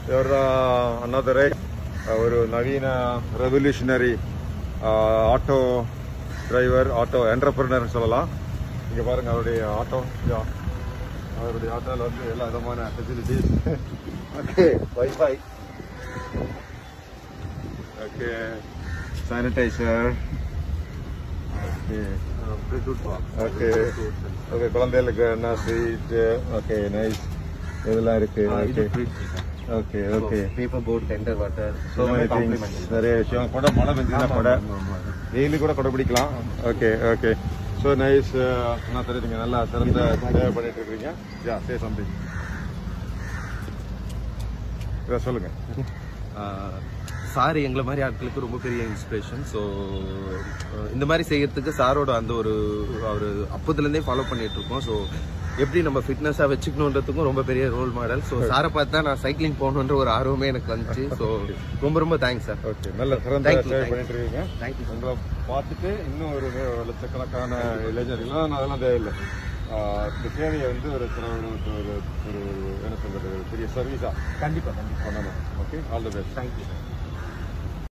Your another ഒരു നവീന revolutionary auto driver auto entrepreneur சொல்லலாம் இங்க பாருங்க அவருடைய ஆட்டோ அவருடைய ஆட்டோல வந்து எல்லா விதமான facilities okay wifi okay sanitizer okay okay okay குழந்தைகளுக்கு என்ன ஸ்வீட் ஓகே நைஸ் இதெல்லாம் இருக்கு okay okay okay paper boat tender water so many things நிறைய விஷயம் கூட மழை பெஞ்சதுன்னா கூட வெயிலு கூட கொடை பிடிக்கலாம் ஓகே ஓகே ஸோ நைஸ் நான் தெரியுங்க நல்லா சிறந்த சேவை பண்ணிட்டு இருக்கீங்க யா சே சம்திங் இதை சொல்லுங்க சார் எங்களை மாதிரி ஆட்களுக்கு ரொம்ப பெரிய இன்ஸ்பிரேஷன் ஸோ இந்த மாதிரி செய்யறதுக்கு சாரோட அந்த ஒரு அவர் அப்போதுலேருந்தே ஃபாலோ பண்ணிட்டு இருக்கோம் ஸோ எப்படி நம்ம ஃபிட்னஸாக வச்சுக்கணுன்றதுக்கும் ரொம்ப பெரிய ரோல் மாடல் ஸோ சாரை பார்த்து தான் நான் சைக்கிளிங் போகணுன்ற ஒரு ஆர்வமே எனக்கு வந்துச்சு ஸோ ரொம்ப ரொம்ப தேங்க்ஸ் சார் ஓகே நல்ல சிறந்த Thank you, சேவை thank you. பண்ணிட்டு இருக்கீங்க தேங்க்யூ உங்களை பார்த்துட்டு இன்னும் ஒரு வே- லட்சக்கணக்கான இளைஞர் இல்லைன்னா அதெல்லாம் தேவையில்லை ஆஹ் இந்த சேவையை வந்து ஒரு சில ஒரு ஒரு ஒரு என்ன சொல்றது ஒரு பெரிய சர்வீஸா கண்டிப்பாக கண்டிப்பாக பண்ணணும் okay all the best thank you sir